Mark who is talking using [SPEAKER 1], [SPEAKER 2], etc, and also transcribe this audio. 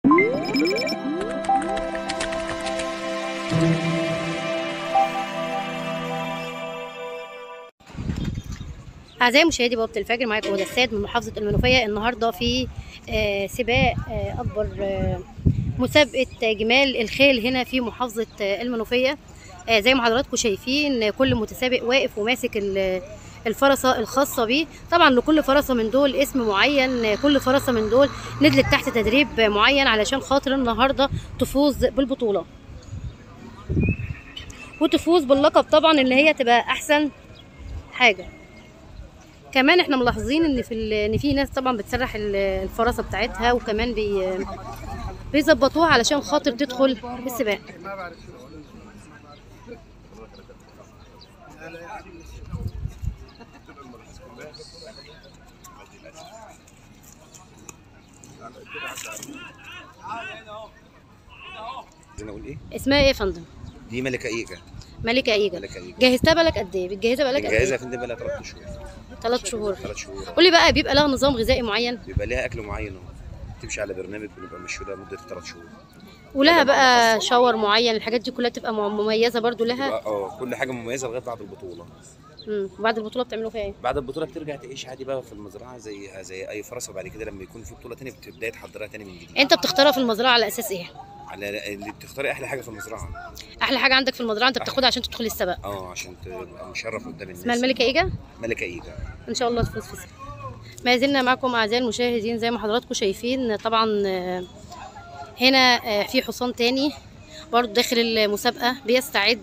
[SPEAKER 1] أعزائي مشاهدي بوابة الفجر معاكم هدى السيد من محافظة المنوفية النهاردة في آه، سباق آه، أكبر آه، مسابقة جمال الخيل هنا في محافظة آه، المنوفية آه، زي ما حضراتكم شايفين كل متسابق واقف وماسك ال- الفرسة الخاصة بيه طبعا لكل فرسة من دول اسم معين آه، كل فرسة من دول نزلت تحت تدريب معين علشان خاطر النهاردة تفوز بالبطولة وتفوز باللقب طبعا اللي هي تبقى أحسن حاجة كمان احنا ملاحظين ان في ال- ان في ناس طبعا بتسرح ال- الفراسه بتاعتها وكمان بي بيظبطوها علشان خاطر تدخل السباق
[SPEAKER 2] عايزين اقول ايه؟
[SPEAKER 1] اسمها ايه يا فندم
[SPEAKER 2] دي ملكه ايجا
[SPEAKER 1] ملكه ايجا
[SPEAKER 2] ملكه ايجا
[SPEAKER 1] جهزتها بالك قد ايه بتجهزها بالك قد
[SPEAKER 2] جاهزه يا
[SPEAKER 1] ايه
[SPEAKER 2] فندم بقى ثلاث شهور
[SPEAKER 1] ثلاث شهور
[SPEAKER 2] ثلاث شهور
[SPEAKER 1] قولي بقى بيبقى لها نظام غذائي معين
[SPEAKER 2] بيبقى ليها اكل معين اهو تمشي على برنامج بنبقى ماشيه ده مده ثلاث شهور
[SPEAKER 1] ولها
[SPEAKER 2] لا، لا،
[SPEAKER 1] بقى
[SPEAKER 2] خاصة.
[SPEAKER 1] شاور معين الحاجات دي كلها تبقى مم- مميزه برضو لها
[SPEAKER 2] بيبقى اه كل حاجه مميزه لغايه بعد البطوله
[SPEAKER 1] مم. وبعد البطوله بتعملوا فيها ايه
[SPEAKER 2] بعد البطوله بترجع تعيش عادي بقى في المزرعه زي زي اي فرصه بعد كده لما يكون في بطوله تانية بتبداي تحضرها تاني من جديد
[SPEAKER 1] انت بتختارها في المزرعه على اساس ايه
[SPEAKER 2] على اللي بتختاري احلى حاجه في المزرعه
[SPEAKER 1] احلى حاجه عندك في المزرعه انت بتاخدها عشان تدخل السباق
[SPEAKER 2] اه عشان تبقى مشرف قدام الناس
[SPEAKER 1] اسمها الملكه ايجا
[SPEAKER 2] ملكه ايجا
[SPEAKER 1] ان شاء الله تفوز في السباق ما زلنا معكم اعزائي المشاهدين زي ما حضراتكم شايفين طبعا آه، هنا آه، في حصان تاني برضه داخل المسابقه بيستعد